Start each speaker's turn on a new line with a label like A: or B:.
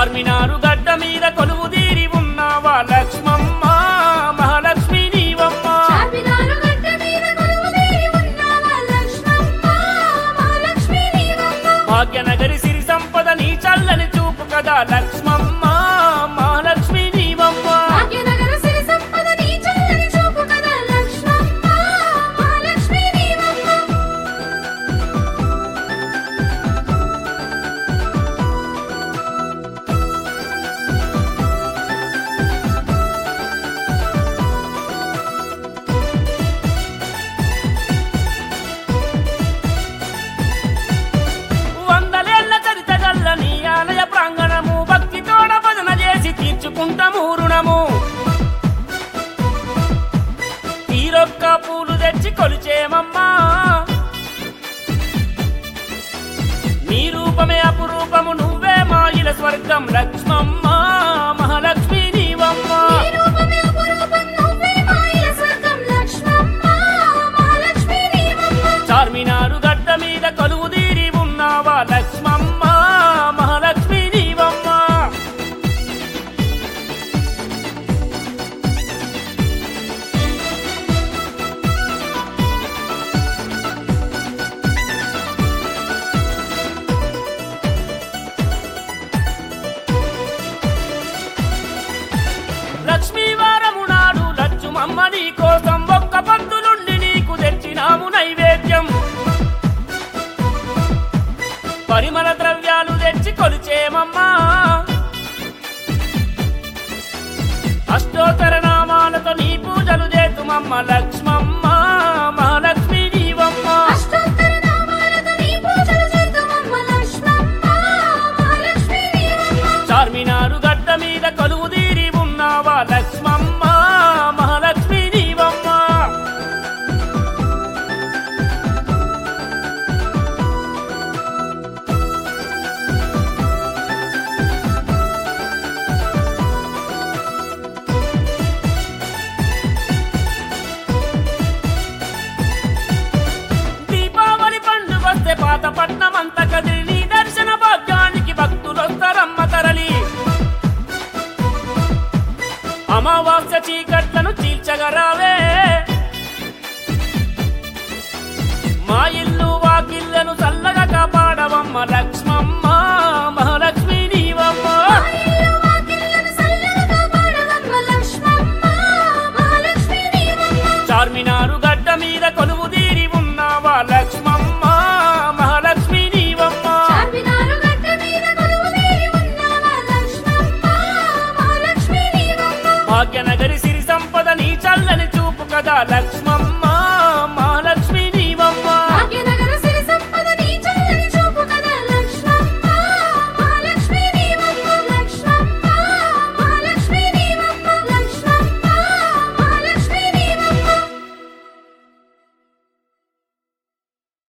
A: చార్మినారు గడ్డ మీద కొలువు తీరి ఉన్నావా లక్ష్మమ్మ మహాలక్ష్మి నీవమ్మ
B: చార్మినారు గడ్డ మీద కొలువుదీరి ఉన్నావా లక్ష్మమ్మ, మహాలక్ష్మి నీవమ్మ.
A: భాగ్యనగరి సిరి సంపద నీ చల్లని చూపు కదా లక్ష్మమ్మ మహాలక్ష్మి నీవమ్మ
B: భాగ్యనగర సిరి సంపద నీ చల్లని చూపు కదా లక్ష్మమ్మ, మహాలక్ష్మి నీవమ్మ.
A: వందలేళ్ల చరిత గల్ల నీ ఆలయ ప్రాంగణము భక్తితోడ భజన చేసి తీర్చుకుంటాము రుణము తీరొక్క పూలు తెచ్చి కొలిచేమమ్మా నీ రూపమే అపురూపము నువ్వే మాయిల స్వర్గం లక్ష్మమ్మ మహాలక్ష్మి నీవమ్మ
B: నీ రూపమే అపురూపం, నువ్వే మాయల స్వర్గం లక్ష్మమ్మ, మహాలక్ష్మి నీవమ్మ.
A: చార్మినారు గడ్డ మీద కొలువు తీరి ఉన్నావా లక్ష్మమ్మ మహాలక్ష్మి నీవమ్మ లక్ష్మీవారము నాడు లచ్చుమమ్మ నీ కోసం ఒక్క పంతులుండి నీకు తెచ్చినాము నైవేద్యం పరిమళ ద్రవ్యాలు తెచ్చి కొలిచేమమ్మా అష్టోత్తర నామాలతో నీ పూజలు చేతుమమ్మ లక్ష్మమ్మ మహాలక్ష్మి నీవమ్మ
B: అష్టోత్తర నామాలతో నీ పూజలు చేద్దుమమ్మ లక్ష్మమ్మ, మహాలక్ష్మి నీవమ్మ.
A: చార్మినారు గడ్డ మీద కొలువు తీరి ఉన్నావా లక్ష్మమ్మ మహాలక్ష్మి నీవమ్మ దీపావళి పండుగ వస్తే పాత పట్నం అంత కదిలి నీ దర్శన భాగ్యానికి భక్తులొస్తారమ్మ తరలి అమావాస్య చీకట్లను చీల్చగరావే మా ఇల్లు వాకిళ్ళను చల్లగా కాపాడవమ్మ లక్ష్మమ్మ మహాలక్ష్మి నీవమ్మ
B: ఆయిల్లు వాకిళ్ళను చల్లగా కాపాడవమ్మ లక్ష్మమ్మ, మహాలక్ష్మి నీవమ్మ.
A: చార్మినారు గడ్డ మీద కొలువు తీరి ఉన్నావా లక్ష్మమ్మ మహాలక్ష్మి నీవమ్మ
B: చార్మినారు గడ్డ మీద కొలువుదీరి ఉన్నావా లక్ష్మమ్మ, మహాలక్ష్మి నీవమ్మ.
A: భాగ్యనగరి సిరి సంపద నీ చల్లని చూపు కదా లక్ష్మమ్మ